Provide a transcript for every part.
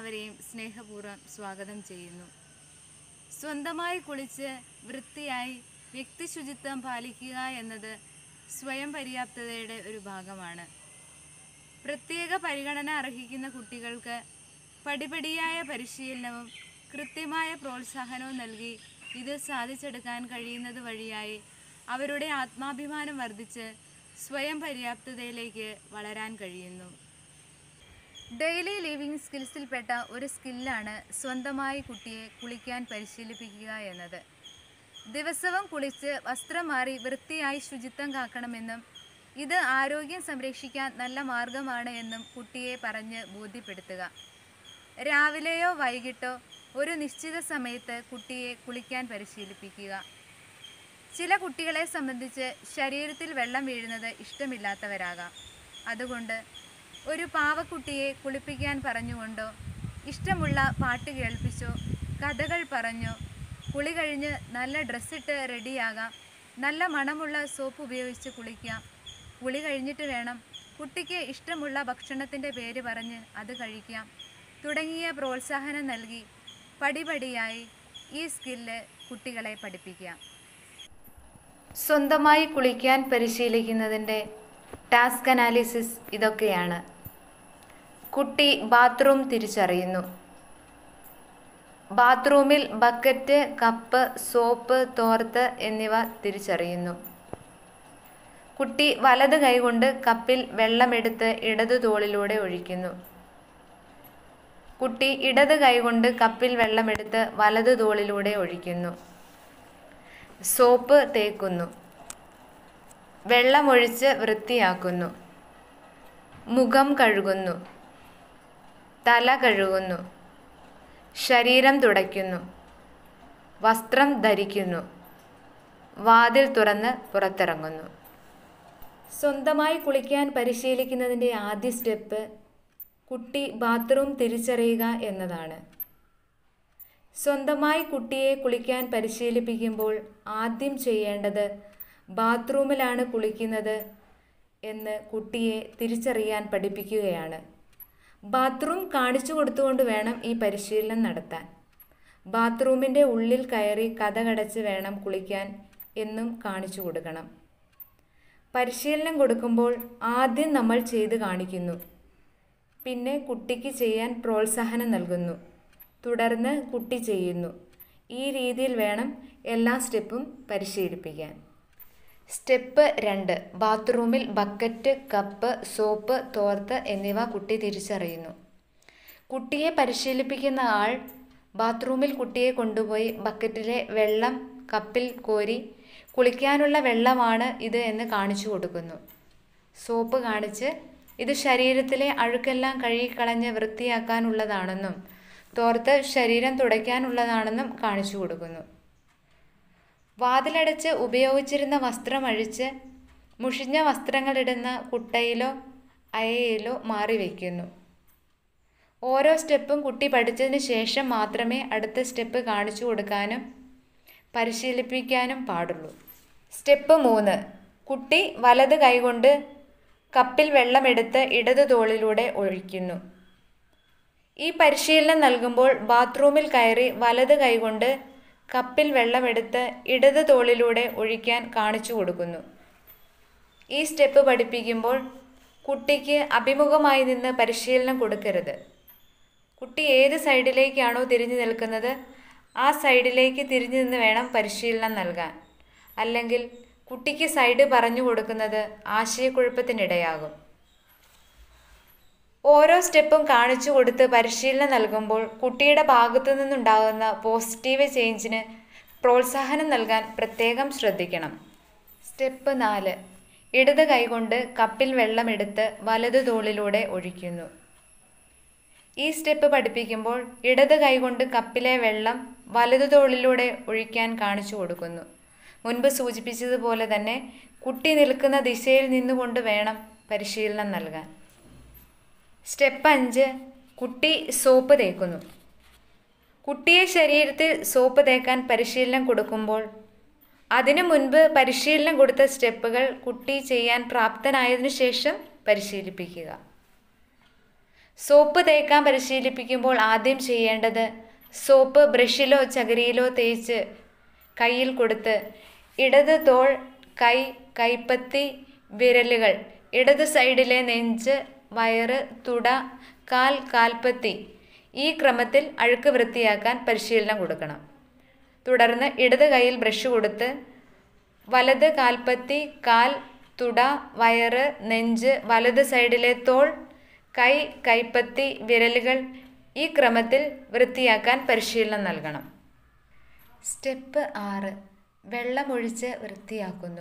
എല്ലാവരെയും സ്നേഹപൂർവ്വം സ്വാഗതം ചെയ്യുന്നു സ്വന്തമായി കുളിച്ച് വൃത്തിയായി വ്യക്തി ശുചിത്വം പാലിക്കുക എന്നത് സ്വയം പര്യാപ്തതയുടെ ഒരു ഭാഗമാണ് പ്രത്യേക പരിഗണന അർഹിക്കുന്ന കുട്ടികൾക്ക് പടിപടിയായ പരിശീലനവും കൃത്യമായ പ്രോത്സാഹനവും നൽകി ഇത് സാധിച്ചെടുക്കാൻ കഴിയുന്നത് വഴിയായി അവരുടെ ആത്മാഭിമാനം വർദ്ധിച്ച് സ്വയം പര്യാപ്തതയിലേക്ക് വളരാൻ കഴിയുന്നു ഡെയിലി ലിവിങ് സ്കിൽസിൽപ്പെട്ട ഒരു സ്കില്ലാണ് സ്വന്തമായി കുട്ടിയെ കുളിക്കാൻ പരിശീലിപ്പിക്കുക എന്നത് ദിവസവും കുളിച്ച് വസ്ത്രം മാറി വൃത്തിയായി ശുചിത്വം കാക്കണമെന്നും ഇത് ആരോഗ്യം സംരക്ഷിക്കാൻ നല്ല മാർഗമാണ് എന്നും കുട്ടിയെ പറഞ്ഞ് ബോധ്യപ്പെടുത്തുക രാവിലെയോ വൈകിട്ടോ ഒരു നിശ്ചിത സമയത്ത് കുട്ടിയെ കുളിക്കാൻ പരിശീലിപ്പിക്കുക ചില കുട്ടികളെ സംബന്ധിച്ച് ശരീരത്തിൽ വെള്ളം വീഴുന്നത് ഇഷ്ടമില്ലാത്തവരാകാം അതുകൊണ്ട് ഒരു പാവക്കുട്ടിയെ കുളിപ്പിക്കാൻ പറഞ്ഞുകൊണ്ടോ ഇഷ്ടമുള്ള പാട്ട് കേൾപ്പിച്ചോ കഥകൾ പറഞ്ഞോ കുളി കഴിഞ്ഞ് നല്ല ഡ്രസ്സിട്ട് റെഡിയാകാം നല്ല മണമുള്ള സോപ്പ് ഉപയോഗിച്ച് കുളിക്കാം കുളി കഴിഞ്ഞിട്ട് വേണം കുട്ടിക്ക് ഇഷ്ടമുള്ള ഭക്ഷണത്തിൻ്റെ പേര് പറഞ്ഞ് അത് കഴിക്കാം തുടങ്ങിയ പ്രോത്സാഹനം നൽകി പടിപടിയായി ഈ സ്കില്ല് കുട്ടികളെ പഠിപ്പിക്കാം സ്വന്തമായി കുളിക്കാൻ പരിശീലിക്കുന്നതിൻ്റെ ടാസ്ക് അനാലിസിസ് ഇതൊക്കെയാണ് കുട്ടി ബാത്റൂം തിരിച്ചറിയുന്നു ബാത്റൂമിൽ ബക്കറ്റ് കപ്പ് സോപ്പ് തോർത്ത് എന്നിവ തിരിച്ചറിയുന്നു കുട്ടി വലത് കൈകൊണ്ട് കപ്പിൽ വെള്ളമെടുത്ത് ഇടതു തോളിലൂടെ ഒഴിക്കുന്നു കുട്ടി ഇടത് കൈകൊണ്ട് കപ്പിൽ വെള്ളമെടുത്ത് വലതു തോളിലൂടെ ഒഴിക്കുന്നു സോപ്പ് തേക്കുന്നു വെള്ളമൊഴിച്ച് വൃത്തിയാക്കുന്നു മുഖം കഴുകുന്നു തല കഴുകുന്നു ശരീരം തുടയ്ക്കുന്നു വസ്ത്രം ധരിക്കുന്നു വാതിൽ തുറന്ന് പുറത്തിറങ്ങുന്നു സ്വന്തമായി കുളിക്കാൻ പരിശീലിക്കുന്നതിൻ്റെ ആദ്യ സ്റ്റെപ്പ് കുട്ടി ബാത്റൂം തിരിച്ചറിയുക എന്നതാണ് സ്വന്തമായി കുട്ടിയെ കുളിക്കാൻ പരിശീലിപ്പിക്കുമ്പോൾ ആദ്യം ചെയ്യേണ്ടത് ബാത്റൂമിലാണ് കുളിക്കുന്നത് എന്ന് കുട്ടിയെ തിരിച്ചറിയാൻ പഠിപ്പിക്കുകയാണ് ബാത്റൂം കാണിച്ചു കൊടുത്തുകൊണ്ട് വേണം ഈ പരിശീലനം നടത്താൻ ബാത്റൂമിൻ്റെ ഉള്ളിൽ കയറി കഥകടച്ച് വേണം കുളിക്കാൻ എന്നും കാണിച്ചു കൊടുക്കണം പരിശീലനം കൊടുക്കുമ്പോൾ ആദ്യം നമ്മൾ ചെയ്ത് കാണിക്കുന്നു പിന്നെ കുട്ടിക്ക് ചെയ്യാൻ പ്രോത്സാഹനം നൽകുന്നു തുടർന്ന് കുട്ടി ചെയ്യുന്നു ഈ രീതിയിൽ വേണം എല്ലാ സ്റ്റെപ്പും പരിശീലിപ്പിക്കാൻ സ്റ്റെപ്പ് രണ്ട് ബാത്റൂമിൽ ബക്കറ്റ് കപ്പ് സോപ്പ് തോർത്ത് എന്നിവ കുട്ടി തിരിച്ചറിയുന്നു കുട്ടിയെ പരിശീലിപ്പിക്കുന്ന ആൾ ബാത്റൂമിൽ കുട്ടിയെ കൊണ്ടുപോയി ബക്കറ്റിലെ വെള്ളം കപ്പിൽ കോരി കുളിക്കാനുള്ള വെള്ളമാണ് ഇത് എന്ന് കാണിച്ചു കൊടുക്കുന്നു സോപ്പ് കാണിച്ച് ഇത് ശരീരത്തിലെ അഴുക്കെല്ലാം കഴുകിക്കളഞ്ഞ് വൃത്തിയാക്കാനുള്ളതാണെന്നും തോർത്ത് ശരീരം തുടയ്ക്കാനുള്ളതാണെന്നും കാണിച്ചു കൊടുക്കുന്നു വാതിലടച്ച് ഉപയോഗിച്ചിരുന്ന വസ്ത്രം അഴിച്ച് മുഷിഞ്ഞ വസ്ത്രങ്ങളിടുന്ന കുട്ടയിലോ അയയിലോ മാറി വയ്ക്കുന്നു ഓരോ സ്റ്റെപ്പും കുട്ടി പഠിച്ചതിന് ശേഷം മാത്രമേ അടുത്ത സ്റ്റെപ്പ് കാണിച്ചു കൊടുക്കാനും പരിശീലിപ്പിക്കാനും പാടുള്ളൂ സ്റ്റെപ്പ് മൂന്ന് കുട്ടി വലത് കൈകൊണ്ട് കപ്പിൽ വെള്ളമെടുത്ത് ഇടതു തോളിലൂടെ ഒഴിക്കുന്നു ഈ പരിശീലനം നൽകുമ്പോൾ ബാത്റൂമിൽ കയറി വലത് കൈകൊണ്ട് കപ്പിൽ വെള്ളമെടുത്ത് ഇടത് തോളിലൂടെ ഒഴിക്കാൻ കാണിച്ചു കൊടുക്കുന്നു ഈ സ്റ്റെപ്പ് പഠിപ്പിക്കുമ്പോൾ കുട്ടിക്ക് അഭിമുഖമായി നിന്ന് പരിശീലനം കൊടുക്കരുത് കുട്ടി ഏത് സൈഡിലേക്കാണോ തിരിഞ്ഞു നിൽക്കുന്നത് ആ സൈഡിലേക്ക് തിരിഞ്ഞു നിന്ന് വേണം പരിശീലനം നൽകാൻ അല്ലെങ്കിൽ കുട്ടിക്ക് സൈഡ് പറഞ്ഞു കൊടുക്കുന്നത് ആശയക്കുഴപ്പത്തിനിടയാകും ഓരോ സ്റ്റെപ്പും കാണിച്ചു കൊടുത്ത് പരിശീലനം നൽകുമ്പോൾ കുട്ടിയുടെ ഭാഗത്തു നിന്നുണ്ടാകുന്ന പോസിറ്റീവ് ചേഞ്ചിന് പ്രോത്സാഹനം നൽകാൻ പ്രത്യേകം ശ്രദ്ധിക്കണം സ്റ്റെപ്പ് നാല് ഇടത് കൈകൊണ്ട് കപ്പിൽ വെള്ളമെടുത്ത് വലതു തോളിലൂടെ ഒഴിക്കുന്നു ഈ സ്റ്റെപ്പ് പഠിപ്പിക്കുമ്പോൾ ഇടത് കൈകൊണ്ട് കപ്പിലെ വെള്ളം വലതു തോളിലൂടെ ഒഴിക്കാൻ കാണിച്ചു കൊടുക്കുന്നു മുൻപ് സൂചിപ്പിച്ചതുപോലെ തന്നെ കുട്ടി നിൽക്കുന്ന ദിശയിൽ നിന്നുകൊണ്ട് വേണം പരിശീലനം നൽകാൻ സ്റ്റെപ്പ് അഞ്ച് കുട്ടി സോപ്പ് തേക്കുന്നു കുട്ടിയെ ശരീരത്തിൽ സോപ്പ് തേക്കാൻ പരിശീലനം കൊടുക്കുമ്പോൾ അതിനു മുൻപ് പരിശീലനം കൊടുത്ത സ്റ്റെപ്പുകൾ കുട്ടി ചെയ്യാൻ പ്രാപ്തനായതിനു ശേഷം പരിശീലിപ്പിക്കുക സോപ്പ് തേക്കാൻ പരിശീലിപ്പിക്കുമ്പോൾ ആദ്യം ചെയ്യേണ്ടത് സോപ്പ് ബ്രഷിലോ ചകിരിയിലോ തേച്ച് കയ്യിൽ കൊടുത്ത് ഇടത് തോൾ കൈ കൈപ്പത്തി വിരലുകൾ ഇടത് സൈഡിലെ നെഞ്ച് വയറ് തുട കാൽ കാൽപ്പത്തി ഈ ക്രമത്തിൽ അഴുക്ക് വൃത്തിയാക്കാൻ പരിശീലനം കൊടുക്കണം തുടർന്ന് ഇടത് കൈയിൽ ബ്രഷ് കൊടുത്ത് വലത് കാൽപ്പത്തി കാൽ തുട വയറ് നെഞ്ച് വലത് സൈഡിലെ തോൾ കൈ കൈപ്പത്തി വിരലുകൾ ഈ ക്രമത്തിൽ വൃത്തിയാക്കാൻ പരിശീലനം നൽകണം സ്റ്റെപ്പ് ആറ് വെള്ളമൊഴിച്ച് വൃത്തിയാക്കുന്നു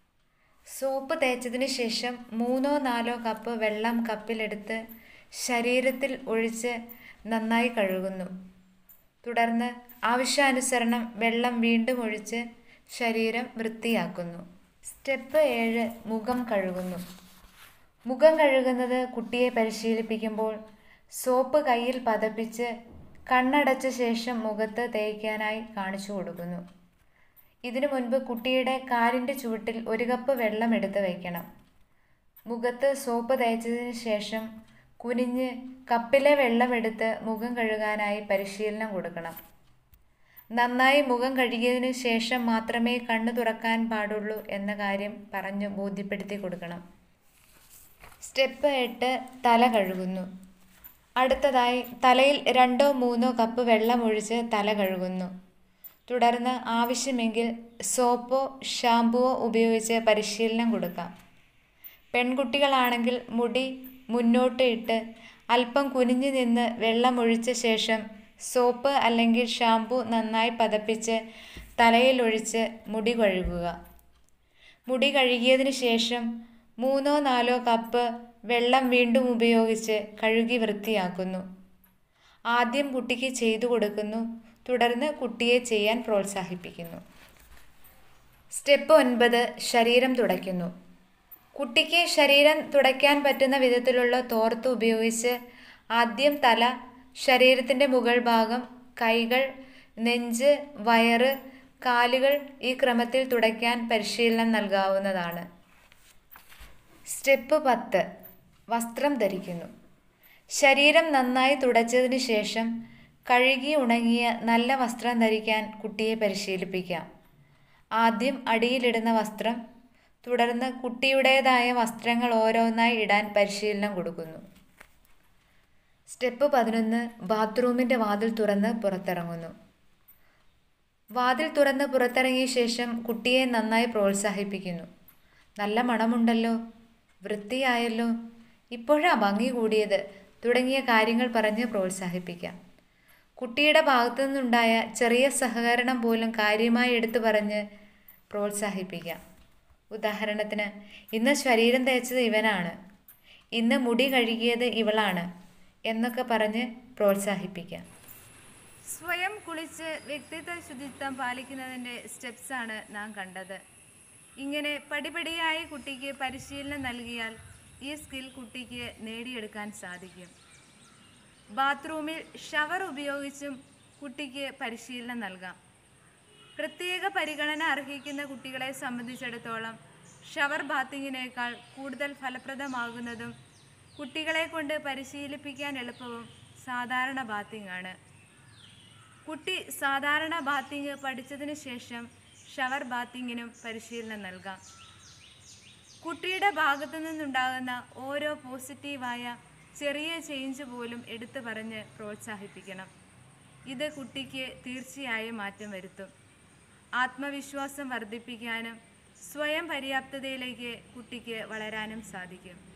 സോപ്പ് തേച്ചതിന് ശേഷം മൂന്നോ നാലോ കപ്പ് വെള്ളം കപ്പിലെടുത്ത് ശരീരത്തിൽ ഒഴിച്ച് നന്നായി കഴുകുന്നു തുടർന്ന് ആവശ്യാനുസരണം വെള്ളം വീണ്ടും ഒഴിച്ച് ശരീരം വൃത്തിയാക്കുന്നു സ്റ്റെപ്പ് ഏഴ് മുഖം കഴുകുന്നു മുഖം കഴുകുന്നത് കുട്ടിയെ പരിശീലിപ്പിക്കുമ്പോൾ സോപ്പ് കയ്യിൽ പതപ്പിച്ച് കണ്ണടച്ച ശേഷം മുഖത്ത് തേയ്ക്കാനായി കാണിച്ചു കൊടുക്കുന്നു ഇതിനു മുൻപ് കുട്ടിയുടെ കാലിൻ്റെ ചുവട്ടിൽ ഒരു കപ്പ് വെള്ളം എടുത്ത് വയ്ക്കണം മുഖത്ത് സോപ്പ് തേച്ചതിന് ശേഷം കുനിഞ്ഞ് കപ്പിലെ വെള്ളമെടുത്ത് മുഖം കഴുകാനായി പരിശീലനം കൊടുക്കണം നന്നായി മുഖം കഴുകിയതിനു ശേഷം മാത്രമേ കണ്ണു തുറക്കാൻ പാടുള്ളൂ എന്ന കാര്യം പറഞ്ഞു ബോധ്യപ്പെടുത്തി കൊടുക്കണം സ്റ്റെപ്പ് എട്ട് തല കഴുകുന്നു അടുത്തതായി തലയിൽ രണ്ടോ മൂന്നോ കപ്പ് വെള്ളം ഒഴിച്ച് തല കഴുകുന്നു തുടർന്ന് ആവശ്യമെങ്കിൽ സോപ്പോ ഷാമ്പുവോ ഉപയോഗിച്ച് പരിശീലനം കൊടുക്കാം പെൺകുട്ടികളാണെങ്കിൽ മുടി മുന്നോട്ട് ഇട്ട് അല്പം കുനിഞ്ഞു നിന്ന് വെള്ളം ഒഴിച്ച ശേഷം സോപ്പ് അല്ലെങ്കിൽ ഷാമ്പു നന്നായി പതപ്പിച്ച് തലയിൽ ഒഴിച്ച് മുടി കഴുകുക മുടി കഴുകിയതിന് ശേഷം മൂന്നോ നാലോ കപ്പ് വെള്ളം വീണ്ടും ഉപയോഗിച്ച് കഴുകി വൃത്തിയാക്കുന്നു ആദ്യം കുട്ടിക്ക് ചെയ്തു കൊടുക്കുന്നു തുടർന്ന് കുട്ടിയെ ചെയ്യാൻ പ്രോത്സാഹിപ്പിക്കുന്നു സ്റ്റെപ്പ് ഒൻപത് ശരീരം തുടയ്ക്കുന്നു കുട്ടിക്ക് ശരീരം തുടയ്ക്കാൻ പറ്റുന്ന വിധത്തിലുള്ള തോർത്ത് ഉപയോഗിച്ച് ആദ്യം തല ശരീരത്തിൻ്റെ മുകൾ ഭാഗം കൈകൾ നെഞ്ച് വയറ് കാലുകൾ ഈ ക്രമത്തിൽ തുടയ്ക്കാൻ പരിശീലനം നൽകാവുന്നതാണ് സ്റ്റെപ്പ് പത്ത് വസ്ത്രം ധരിക്കുന്നു ശരീരം നന്നായി തുടച്ചതിന് ശേഷം കഴുകി ഉണങ്ങിയ നല്ല വസ്ത്രം ധരിക്കാൻ കുട്ടിയെ പരിശീലിപ്പിക്കാം ആദ്യം അടിയിലിടുന്ന വസ്ത്രം തുടർന്ന് കുട്ടിയുടേതായ വസ്ത്രങ്ങൾ ഓരോന്നായി ഇടാൻ പരിശീലനം കൊടുക്കുന്നു സ്റ്റെപ്പ് പതിനൊന്ന് ബാത്റൂമിൻ്റെ വാതിൽ തുറന്ന് പുറത്തിറങ്ങുന്നു വാതിൽ തുറന്ന് പുറത്തിറങ്ങിയ ശേഷം കുട്ടിയെ നന്നായി പ്രോത്സാഹിപ്പിക്കുന്നു നല്ല മണമുണ്ടല്ലോ വൃത്തിയായല്ലോ ഇപ്പോഴാ ഭംഗി കൂടിയത് തുടങ്ങിയ കാര്യങ്ങൾ പറഞ്ഞ് പ്രോത്സാഹിപ്പിക്കാം കുട്ടിയുടെ ഭാഗത്തു നിന്നുണ്ടായ ചെറിയ സഹകരണം പോലും കാര്യമായി എടുത്തു പറഞ്ഞ് പ്രോത്സാഹിപ്പിക്കാം ഉദാഹരണത്തിന് ഇന്ന് ശരീരം തേച്ചത് ഇവനാണ് ഇന്ന് മുടി കഴുകിയത് ഇവളാണ് എന്നൊക്കെ പറഞ്ഞ് പ്രോത്സാഹിപ്പിക്കാം സ്വയം കുളിച്ച് വ്യക്തിത്വ ശുചിത്വം പാലിക്കുന്നതിൻ്റെ സ്റ്റെപ്സാണ് നാം കണ്ടത് ഇങ്ങനെ പടിപടിയായി കുട്ടിക്ക് പരിശീലനം നൽകിയാൽ ഈ സ്കിൽ കുട്ടിക്ക് നേടിയെടുക്കാൻ സാധിക്കും ബാത്റൂമിൽ ഷവർ ഉപയോഗിച്ചും കുട്ടിക്ക് പരിശീലനം നൽകാം പ്രത്യേക പരിഗണന അർഹിക്കുന്ന കുട്ടികളെ സംബന്ധിച്ചിടത്തോളം ഷവർ ബാത്തിങ്ങിനേക്കാൾ കൂടുതൽ ഫലപ്രദമാകുന്നതും കുട്ടികളെ കൊണ്ട് പരിശീലിപ്പിക്കാൻ എളുപ്പവും സാധാരണ ബാത്തിങ് ആണ് കുട്ടി സാധാരണ ബാത്തിങ് പഠിച്ചതിന് ശേഷം ഷവർ ബാത്തിങ്ങിനും പരിശീലനം നൽകാം കുട്ടിയുടെ ഭാഗത്തു നിന്നുണ്ടാകുന്ന ഓരോ പോസിറ്റീവായ ചെറിയ ചേഞ്ച് പോലും എടുത്തു പറഞ്ഞ് പ്രോത്സാഹിപ്പിക്കണം ഇത് കുട്ടിക്ക് തീർച്ചയായും മാറ്റം വരുത്തും ആത്മവിശ്വാസം വർദ്ധിപ്പിക്കാനും സ്വയം പര്യാപ്തതയിലേക്ക് കുട്ടിക്ക് വളരാനും സാധിക്കും